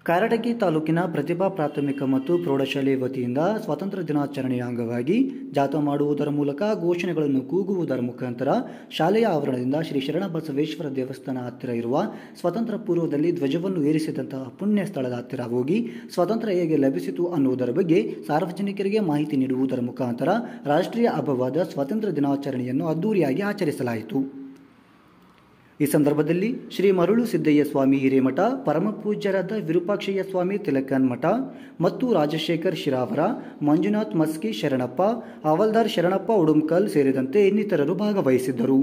ಕಾರಟಗಿ ತಾಲೂಕಿನ ಪ್ರತಿಭಾ ಪ್ರಾಥಮಿಕ ಮತ್ತು ಪ್ರೌಢಶಾಲೆ ವತಿಯಿಂದ ಸ್ವಾತಂತ್ರ್ಯ ದಿನಾಚರಣೆಯ ಅಂಗವಾಗಿ ಜಾಥಾ ಮಾಡುವುದರ ಮೂಲಕ ಘೋಷಣೆಗಳನ್ನು ಕೂಗುವುದರ ಮುಖಾಂತರ ಶಾಲೆಯ ಆವರಣದಿಂದ ಶ್ರೀ ಶರಣಬಸವೇಶ್ವರ ದೇವಸ್ಥಾನ ಹತ್ತಿರ ಇರುವ ಸ್ವಾತಂತ್ರ್ಯ ಪೂರ್ವದಲ್ಲಿ ಧ್ವಜವನ್ನು ಏರಿಸಿದಂತಹ ಪುಣ್ಯ ಸ್ಥಳದ ಹತ್ತಿರ ಹೋಗಿ ಸ್ವಾತಂತ್ರ್ಯ ಹೇಗೆ ಲಭಿಸಿತು ಅನ್ನುವುದರ ಬಗ್ಗೆ ಸಾರ್ವಜನಿಕರಿಗೆ ಮಾಹಿತಿ ನೀಡುವುದರ ಮುಖಾಂತರ ರಾಷ್ಟ್ರೀಯ ಹಬ್ಬವಾದ ಸ್ವಾತಂತ್ರ್ಯ ದಿನಾಚರಣೆಯನ್ನು ಅದ್ದೂರಿಯಾಗಿ ಆಚರಿಸಲಾಯಿತು ಈ ಸಂದರ್ಭದಲ್ಲಿ ಶ್ರೀ ಮರುಳು ಸಿದ್ದಯ್ಯ ಸ್ವಾಮಿ ಹಿರೇಮಠ ಪರಮಪೂಜ್ಯರಾದ ವಿರೂಪಾಕ್ಷಯ್ಯ ಸ್ವಾಮಿ ತಿಲಕನ್ ಮಠ ಮತ್ತು ರಾಜಶೇಖರ್ ಶಿರಾವರ ಮಂಜುನಾಥ್ ಮಸ್ಕಿ ಶರಣಪ್ಪ ಹವಲ್ದಾರ್ ಶರಣಪ್ಪ ಉಡುಂಕಲ್ ಸೇರಿದಂತೆ ಇನ್ನಿತರರು ಭಾಗವಹಿಸಿದ್ದರು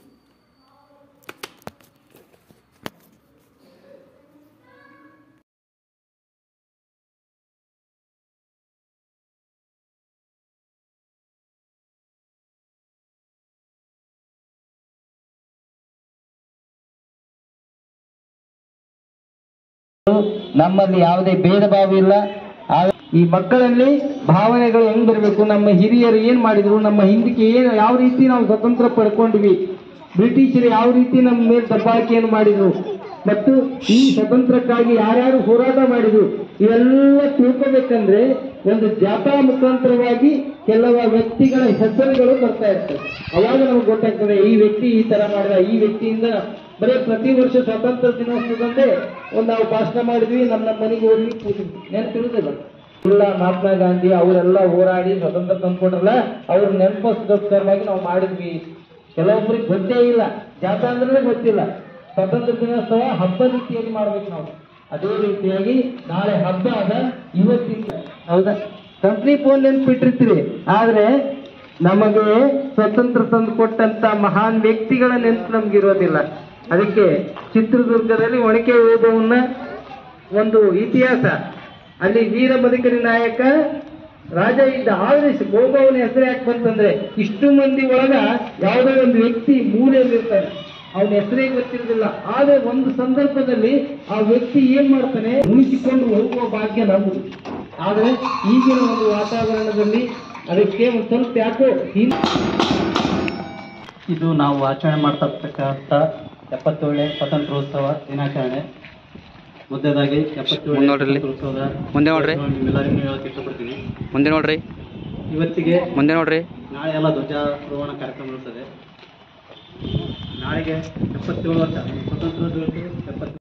ನಮ್ಮಲ್ಲಿ ಯಾವುದೇ ಭೇದ ಭಾವ ಇಲ್ಲ ಆ- ಈ ಮಕ್ಕಳಲ್ಲಿ ಭಾವನೆಗಳು ಹೆಂಗ್ ಬರಬೇಕು ನಮ್ಮ ಹಿರಿಯರು ಏನ್ ಮಾಡಿದ್ರು ನಮ್ಮ ಹಿಂದಕ್ಕೆ ಏನು ಯಾವ ರೀತಿ ನಾವು ಸ್ವತಂತ್ರ ಪಡ್ಕೊಂಡ್ವಿ ಬ್ರಿಟಿಷರು ಯಾವ ರೀತಿ ನಮ್ಮ ಮೇಲೆ ದಬ್ಬಾಳಿಕೆಯನ್ನು ಮಾಡಿದ್ರು ಮತ್ತು ಈ ಸ್ವತಂತ್ರಕ್ಕಾಗಿ ಯಾರ್ಯಾರು ಹೋರಾಟ ಮಾಡಿದ್ರು ಇವೆಲ್ಲ ತಿಳ್ಕೊಬೇಕಂದ್ರೆ ಒಂದು ಜಾಥಾ ಮುಖಾಂತರವಾಗಿ ಕೆಲವು ವ್ಯಕ್ತಿಗಳ ಹೆಸರುಗಳು ಬರ್ತಾ ಇರ್ತವೆ ಅವಾಗ ನಮ್ಗೆ ಗೊತ್ತಾಗ್ತದೆ ಈ ವ್ಯಕ್ತಿ ಈ ತರ ಮಾಡಿದ ಈ ವ್ಯಕ್ತಿಯಿಂದ ಬರೀ ಪ್ರತಿ ವರ್ಷ ಸ್ವಾತಂತ್ರ್ಯ ದಿನೋತ್ಸವದಂದೇ ಒಂದು ನಾವು ಭಾಷಣ ಮಾಡಿದ್ವಿ ನಮ್ಮ ನಮ್ಮ ಮನೆಗೆ ಹೋದ್ವಿ ಕೂತಿದ್ವಿ ನೆನಪಿರುವುದಿಲ್ಲ ಇಲ್ಲ ಮಹಾತ್ಮ ಗಾಂಧಿ ಅವರೆಲ್ಲ ಹೋರಾಡಿ ಸ್ವತಂತ್ರ ತಂದ್ಕೊಟ್ರಲ್ಲ ಅವ್ರ ನೆನಪಿಸೋಸ್ಕರವಾಗಿ ನಾವು ಮಾಡಿದ್ವಿ ಕೆಲವೊಬ್ಬರಿಗೆ ಗೊತ್ತೇ ಇಲ್ಲ ಜಾಥಾ ಅಂದ್ರೆ ಗೊತ್ತಿಲ್ಲ ಸ್ವಾತಂತ್ರ್ಯ ದಿನೋತ್ಸವ ಹಬ್ಬ ರೀತಿಯಲ್ಲಿ ಮಾಡ್ಬೇಕು ನಾವು ಅದೇ ರೀತಿಯಾಗಿ ನಾಳೆ ಹಬ್ಬ ಅದ ಇವತ್ತಿಂದ ಹೌದಾ ಕಂಪ್ನಿ ಫೋನ್ ನೆನ್ಪಿಟ್ಟಿರ್ತೀರಿ ಆದ್ರೆ ನಮಗೆ ಸ್ವತಂತ್ರ ತಂದು ಕೊಟ್ಟಂತ ಮಹಾನ್ ವ್ಯಕ್ತಿಗಳ ನೆನಪು ನಮ್ಗಿರೋದಿಲ್ಲ ಅದಕ್ಕೆ ಚಿತ್ರದುರ್ಗದಲ್ಲಿ ಒಣಕೆ ಓದುವನ್ನ ಒಂದು ಇತಿಹಾಸ ಅಲ್ಲಿ ವೀರ ಬದುಕರಿ ನಾಯಕ ರಾಜ ಇದ್ದ ಆದ್ರೆ ಗೋಗವನ ಹೆಸರು ಯಾಕೆ ಬಂತಂದ್ರೆ ಇಷ್ಟು ಮಂದಿ ಒಳಗ ಯಾವುದೋ ಒಂದು ವ್ಯಕ್ತಿ ಮೂಲೆಯಲ್ಲಿರ್ತಾನೆ ಅವನ ಹೆಸರೇ ಗೊತ್ತಿರೋದಿಲ್ಲ ಆದ್ರೆ ಒಂದು ಸಂದರ್ಭದಲ್ಲಿ ಆ ವ್ಯಕ್ತಿ ಏನ್ ಮಾಡ್ತಾನೆ ಉಳಿಸಿಕೊಂಡು ಹೋಗುವ ಭಾಗ್ಯ ನಮ್ಮದು ಆದ್ರೆ ಈಗಿನ ಒಂದು ವಾತಾವರಣದಲ್ಲಿ ಅದಕ್ಕೆ ಒಂದು ಸ್ವಲ್ಪ ಯಾಕೋ ಹಿನ್ ಇದು ನಾವು ಆಚರಣೆ ಮಾಡ್ತಕ್ಕಂಥ ಎಪ್ಪತ್ತೇಳನೇ ಸ್ವಾತಂತ್ರ್ಯೋತ್ಸವ ದಿನಾಚರಣೆ ಮೊದಲಾಗಿ ಎಪ್ಪತ್ತೇಳನೇ ನೋಡ್ರಿ. ಸ್ವಾತಂತ್ರ್ಯೋತ್ಸವದ ಮುಂದೆ ನೋಡ್ರಿ. ನಿಮ್ಮೆಲ್ಲರಿಗೂ ಹೇಳಕ್ಕೆ ಇಷ್ಟಪಡ್ತೀನಿ ಮುಂದೆ ನೋಡ್ರಿ ಇವತ್ತಿಗೆ ಮುಂದೆ ನೋಡ್ರಿ ನಾಳೆ ಎಲ್ಲ ಧ್ವಜಾರೋಹಣ ಕಾರ್ಯಕ್ರಮ ಇರ್ತದೆ ನಾಳೆಗೆ ಎಪ್ಪತ್ತೇಳು ವರ್ಷ ಸ್ವಾತಂತ್ರ್ಯ ದಿವಸ ಎಪ್ಪತ್ತೇಳು